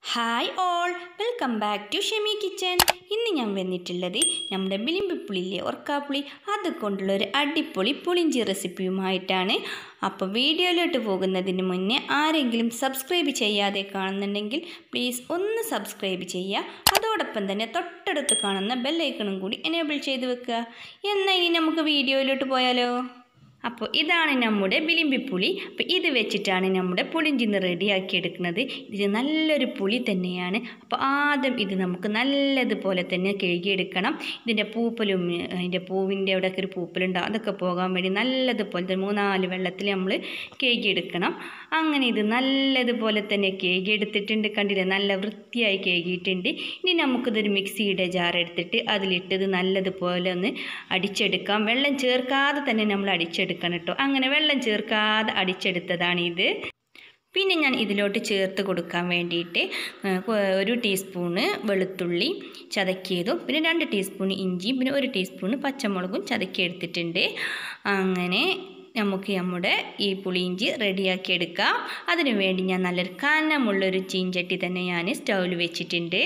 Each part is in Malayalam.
hi all welcome back to Shemi kitchen ഇന്ന് ഞാൻ വന്നിട്ടുള്ളത് നമ്മുടെ ബിലിമ്പിപ്പുളിയിലെ ഒർക്കാപ്പുളി അത് കൊണ്ടുള്ള ഒരു അടിപൊളി പുളിഞ്ചി റെസിപ്പിയുമായിട്ടാണ് അപ്പോൾ വീഡിയോയിലോട്ട് പോകുന്നതിന് മുന്നേ ആരെങ്കിലും സബ്സ്ക്രൈബ് ചെയ്യാതെ കാണുന്നുണ്ടെങ്കിൽ പ്ലീസ് ഒന്ന് സബ്സ്ക്രൈബ് ചെയ്യുക അതോടൊപ്പം തന്നെ തൊട്ടടുത്ത് കാണുന്ന ബെല്ലൈക്കണും കൂടി എനേബിൾ ചെയ്ത് വെക്കുക എന്നാൽ ഇനി നമുക്ക് വീഡിയോയിലോട്ട് പോയാലോ അപ്പോൾ ഇതാണ് നമ്മുടെ ബിലിമ്പിപ്പുളി അപ്പോൾ ഇത് വെച്ചിട്ടാണ് നമ്മുടെ പുളിഞ്ചിന്ന് റെഡിയാക്കി എടുക്കുന്നത് ഇത് നല്ലൊരു പുളി തന്നെയാണ് അപ്പോൾ ആദ്യം ഇത് നമുക്ക് നല്ലതുപോലെ തന്നെ കഴുകിയെടുക്കണം ഇതിൻ്റെ പൂപ്പലും അതിൻ്റെ പൂവിൻ്റെ അവിടെയൊക്കെ ഒരു പൂപ്പലുണ്ടാവും അതൊക്കെ പോകാൻ വേണ്ടി നല്ലതുപോലെ തന്നെ മൂന്നാല് വെള്ളത്തിൽ നമ്മൾ കഴുകിയെടുക്കണം അങ്ങനെ ഇത് നല്ലതുപോലെ തന്നെ കഴുകിയെടുത്തിട്ടുണ്ട് കണ്ടില്ലേ നല്ല വൃത്തിയായി കഴുകിയിട്ടുണ്ട് ഇനി നമുക്കിതൊരു മിക്സിയുടെ ജാർ എടുത്തിട്ട് അതിലിട്ടത് നല്ലതുപോലെ ഒന്ന് അടിച്ചെടുക്കാം വെള്ളം ചേർക്കാതെ തന്നെ നമ്മൾ അടിച്ചെടുക്കണം കേട്ടോ അങ്ങനെ വെള്ളം ചേർക്കാതെ അടിച്ചെടുത്തതാണ് ഇത് പിന്നെ ഞാൻ ഇതിലോട്ട് ചേർത്ത് കൊടുക്കാൻ വേണ്ടിയിട്ട് ഒരു ടീസ്പൂണ് വെളുത്തുള്ളി ചതക്കിയതും പിന്നെ രണ്ട് ടീസ്പൂൺ ഇഞ്ചിയും പിന്നെ ഒരു ടീസ്പൂണ് പച്ചമുളകും ചതക്കി എടുത്തിട്ടുണ്ട് അങ്ങനെ നമുക്ക് നമ്മുടെ ഈ പുളിയിഞ്ചി റെഡിയാക്കി എടുക്കാം അതിനു വേണ്ടി ഞാൻ നല്ലൊരു കനമുള്ളൊരു ചീഞ്ചട്ടി തന്നെ ഞാൻ സ്റ്റൗവിൽ വെച്ചിട്ടുണ്ട്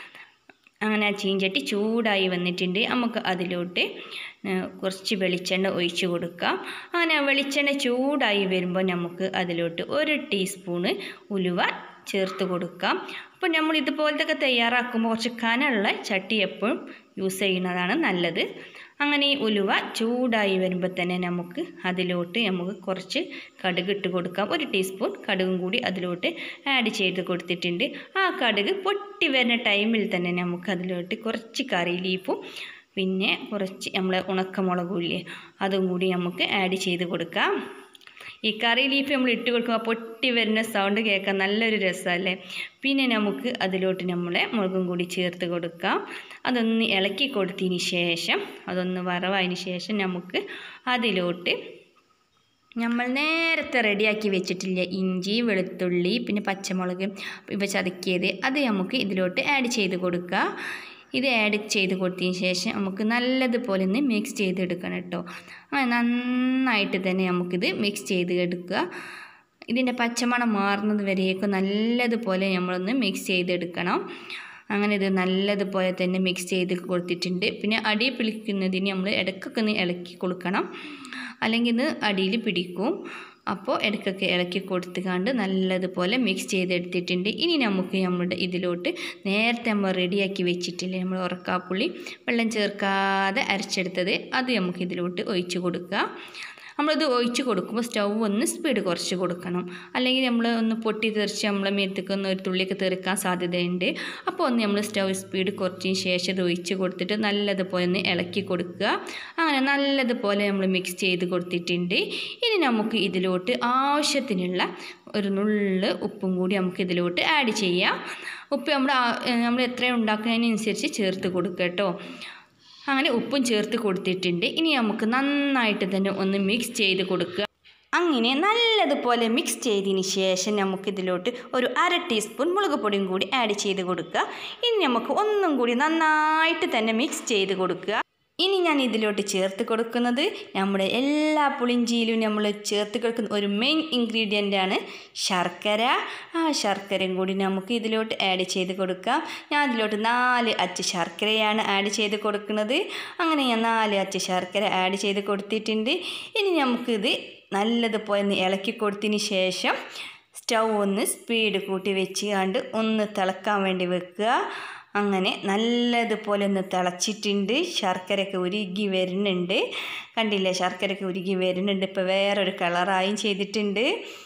അങ്ങനെ ആ ചീഞ്ചട്ടി ചൂടായി വന്നിട്ടുണ്ട് നമുക്ക് അതിലോട്ട് കുറച്ച് വെളിച്ചെണ്ണ ഒഴിച്ച് കൊടുക്കാം അങ്ങനെ വെളിച്ചെണ്ണ ചൂടായി വരുമ്പോൾ നമുക്ക് അതിലോട്ട് ഒരു ടീസ്പൂണ് ഉലുവ ചേർത്ത് കൊടുക്കാം അപ്പോൾ നമ്മൾ ഇതുപോലത്തെ തയ്യാറാക്കുമ്പോൾ കുറച്ച് കനമുള്ള ചട്ടി എപ്പോഴും യൂസ് ചെയ്യുന്നതാണ് നല്ലത് അങ്ങനെ ഈ ഉലുവ ചൂടായി വരുമ്പോൾ തന്നെ നമുക്ക് അതിലോട്ട് നമുക്ക് കുറച്ച് കടുക് ഇട്ട് കൊടുക്കാം ഒരു ടീസ്പൂൺ കടുകും കൂടി അതിലോട്ട് ആഡ് ചെയ്ത് കൊടുത്തിട്ടുണ്ട് ആ കടുക് പൊട്ടി വരുന്ന ടൈമിൽ തന്നെ നമുക്ക് അതിലോട്ട് കുറച്ച് കറി ലീഫും പിന്നെ കുറച്ച് നമ്മളെ ഉണക്കമുളകും ഇല്ലേ അതും കൂടി നമുക്ക് ആഡ് ചെയ്ത് കൊടുക്കാം ഈ കറി ലീഫ് നമ്മൾ ഇട്ട് കൊടുക്കുമ്പോൾ പൊട്ടി വരുന്ന സൗണ്ട് കേൾക്കാൻ നല്ലൊരു രസമല്ലേ പിന്നെ നമുക്ക് അതിലോട്ട് നമ്മളെ മുളകും കൂടി ചേർത്ത് കൊടുക്കാം അതൊന്ന് ഇളക്കി കൊടുത്തതിന് ശേഷം അതൊന്ന് വറവായതിന് ശേഷം നമുക്ക് അതിലോട്ട് നമ്മൾ നേരത്തെ റെഡിയാക്കി വെച്ചിട്ടില്ല ഇഞ്ചി വെളുത്തുള്ളി പിന്നെ പച്ചമുളക് ഇവ ചതക്കിയത് അത് നമുക്ക് ഇതിലോട്ട് ആഡ് ചെയ്ത് കൊടുക്കുക ഇത് ആഡ് ചെയ്ത് കൊടുത്തതിന് ശേഷം നമുക്ക് നല്ലതുപോലെ ഒന്ന് മിക്സ് ചെയ്തെടുക്കണം കേട്ടോ അങ്ങനെ നന്നായിട്ട് തന്നെ നമുക്കിത് മിക്സ് ചെയ്ത് എടുക്കുക ഇതിൻ്റെ പച്ചമണം മാറുന്നത് വരെയൊക്കെ നല്ലതുപോലെ നമ്മളൊന്ന് മിക്സ് ചെയ്തെടുക്കണം അങ്ങനെ ഇത് നല്ലതുപോലെ തന്നെ മിക്സ് ചെയ്ത് കൊടുത്തിട്ടുണ്ട് പിന്നെ അടി പിടിക്കുന്നതിന് നമ്മൾ ഇടയ്ക്കൊക്കെ ഒന്ന് ഇളക്കി കൊടുക്കണം അല്ലെങ്കിൽ ഇത് അടിയിൽ പിടിക്കും അപ്പോൾ ഇടയ്ക്കൊക്കെ ഇളക്കി കൊടുത്തുകൊണ്ട് നല്ലതുപോലെ മിക്സ് ചെയ്തെടുത്തിട്ടുണ്ട് ഇനി നമുക്ക് നമ്മുടെ ഇതിലോട്ട് നേരത്തെ നമ്മൾ റെഡിയാക്കി വെച്ചിട്ടില്ലേ നമ്മൾ ഉറക്കാപ്പുള്ളി വെള്ളം ചേർക്കാതെ അരച്ചെടുത്തത് അത് നമുക്ക് ഇതിലോട്ട് ഒഴിച്ച് കൊടുക്കുക നമ്മളത് ഒഴിച്ച് കൊടുക്കുമ്പോൾ സ്റ്റൗ ഒന്ന് സ്പീഡ് കുറച്ച് കൊടുക്കണം അല്ലെങ്കിൽ നമ്മൾ ഒന്ന് പൊട്ടി തെറിച്ച് നമ്മളെ മേത്തേക്ക് ഒന്ന് ഒരു തുള്ളിയൊക്കെ തെറിക്കാൻ സാധ്യതയുണ്ട് അപ്പോൾ ഒന്ന് നമ്മൾ സ്റ്റൗ സ്പീഡ് കുറച്ചതിന് ശേഷം അത് ഒഴിച്ച് കൊടുത്തിട്ട് നല്ലതുപോലെ ഒന്ന് ഇളക്കി കൊടുക്കുക അങ്ങനെ നല്ലതുപോലെ നമ്മൾ മിക്സ് ചെയ്ത് കൊടുത്തിട്ടുണ്ട് ഇനി നമുക്ക് ഇതിലോട്ട് ആവശ്യത്തിനുള്ള ഒരു നുള്ള് ഉപ്പും കൂടി നമുക്ക് ഇതിലോട്ട് ആഡ് ചെയ്യാം ഉപ്പ് നമ്മൾ നമ്മൾ എത്രയും ഉണ്ടാക്കുന്നതിനനുസരിച്ച് ചേർത്ത് കൊടുക്കുക കേട്ടോ അങ്ങനെ ഉപ്പും ചേർത്ത് കൊടുത്തിട്ടുണ്ട് ഇനി നമുക്ക് നന്നായിട്ട് തന്നെ ഒന്ന് മിക്സ് ചെയ്ത് കൊടുക്കുക അങ്ങനെ നല്ലതുപോലെ മിക്സ് ചെയ്തതിന് ശേഷം നമുക്കിതിലോട്ട് ഒരു അര ടീസ്പൂൺ മുളക് പൊടിയും കൂടി ആഡ് ചെയ്ത് കൊടുക്കുക ഇനി നമുക്ക് ഒന്നും കൂടി നന്നായിട്ട് തന്നെ മിക്സ് ചെയ്ത് കൊടുക്കുക ഇനി ഞാൻ ഇതിലോട്ട് ചേർത്ത് കൊടുക്കുന്നത് നമ്മുടെ എല്ലാ പുളിഞ്ചിയിലും നമ്മൾ ചേർത്ത് കൊടുക്കുന്ന ഒരു മെയിൻ ഇൻഗ്രീഡിയൻ്റ് ആണ് ശർക്കര ആ ശർക്കരയും കൂടി നമുക്ക് ഇതിലോട്ട് ആഡ് ചെയ്ത് കൊടുക്കാം ഞാൻ അതിലോട്ട് നാല് അച്ച് ശർക്കരയാണ് ആഡ് ചെയ്ത് കൊടുക്കുന്നത് അങ്ങനെ ഞാൻ നാല് അച്ച് ശർക്കര ആഡ് ചെയ്ത് കൊടുത്തിട്ടുണ്ട് ഇനി നമുക്കിത് നല്ലതുപോലെ ഒന്ന് ഇളക്കി കൊടുത്തതിന് ശേഷം സ്റ്റൗ ഒന്ന് സ്പീഡ് കൂട്ടി വെച്ച് കണ്ട് ഒന്ന് തിളക്കാൻ വേണ്ടി വെക്കുക അങ്ങനെ നല്ലതുപോലെ ഒന്ന് തിളച്ചിട്ടുണ്ട് ശർക്കരയൊക്കെ ഉരുകി വരുന്നുണ്ട് കണ്ടില്ലേ ശർക്കരയൊക്കെ ഉരുകി വരുന്നുണ്ട് ഇപ്പോൾ വേറൊരു കളറായും ചെയ്തിട്ടുണ്ട്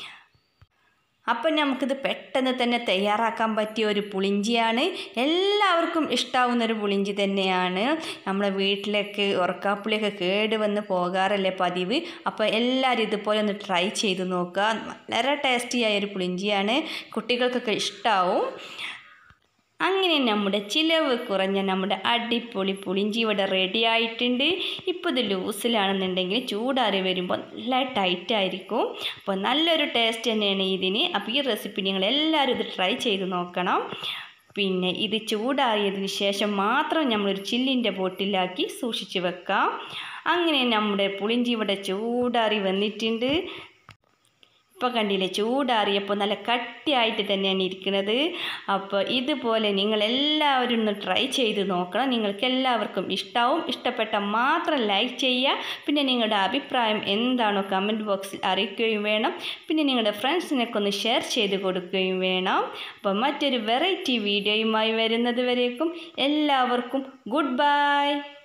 അപ്പം നമുക്കിത് പെട്ടെന്ന് തന്നെ തയ്യാറാക്കാൻ പറ്റിയ ഒരു പുളിഞ്ചിയാണ് എല്ലാവർക്കും ഇഷ്ടാവുന്ന ഒരു പുളിഞ്ചി തന്നെയാണ് നമ്മളെ വീട്ടിലേക്ക് ഉറക്കാപ്പുളിയൊക്കെ കേട് വന്ന് പോകാറല്ലേ പതിവ് അപ്പോൾ എല്ലാവരും ഇതുപോലെ ഒന്ന് ട്രൈ ചെയ്ത് നോക്കുക വളരെ ടേസ്റ്റിയായ ഒരു പുളിഞ്ചിയാണ് കുട്ടികൾക്കൊക്കെ ഇഷ്ടാവും അങ്ങനെ നമ്മുടെ ചിലവ് കുറഞ്ഞ നമ്മുടെ അടിപൊളി പുളിഞ്ചി ഇവിടെ റെഡി ആയിട്ടുണ്ട് ഇപ്പോൾ ഇത് ലൂസിലാണെന്നുണ്ടെങ്കിൽ ചൂടാറി വരുമ്പോൾ നല്ല ടൈറ്റ് ആയിരിക്കും അപ്പോൾ നല്ലൊരു ടേസ്റ്റ് തന്നെയാണ് ഇതിന് അപ്പോൾ ഈ റെസിപ്പി നിങ്ങൾ എല്ലാവരും ഇത് ട്രൈ ചെയ്ത് നോക്കണം പിന്നെ ഇത് ചൂടാറിയതിന് ശേഷം മാത്രം നമ്മളൊരു ചില്ലിൻ്റെ ബോട്ടിലാക്കി സൂക്ഷിച്ച് വെക്കാം അങ്ങനെ നമ്മുടെ പുളിഞ്ചി ഇവിടെ ചൂടാറി വന്നിട്ടുണ്ട് ഇപ്പോൾ കണ്ടില്ലേ ചൂടാറിയപ്പോൾ നല്ല കട്ടിയായിട്ട് തന്നെയാണ് ഇരിക്കുന്നത് അപ്പോൾ ഇതുപോലെ നിങ്ങൾ എല്ലാവരും ഒന്ന് ട്രൈ ചെയ്ത് നോക്കണം നിങ്ങൾക്ക് എല്ലാവർക്കും ഇഷ്ടാവും ഇഷ്ടപ്പെട്ട മാത്രം ലൈക്ക് ചെയ്യുക പിന്നെ നിങ്ങളുടെ അഭിപ്രായം എന്താണോ കമൻറ്റ് ബോക്സിൽ അറിയിക്കുകയും വേണം പിന്നെ നിങ്ങളുടെ ഫ്രണ്ട്സിനൊക്കെ ഒന്ന് ഷെയർ ചെയ്ത് കൊടുക്കുകയും വേണം അപ്പോൾ മറ്റൊരു വെറൈറ്റി വീഡിയോയുമായി വരുന്നത് വരേക്കും എല്ലാവർക്കും ഗുഡ് ബൈ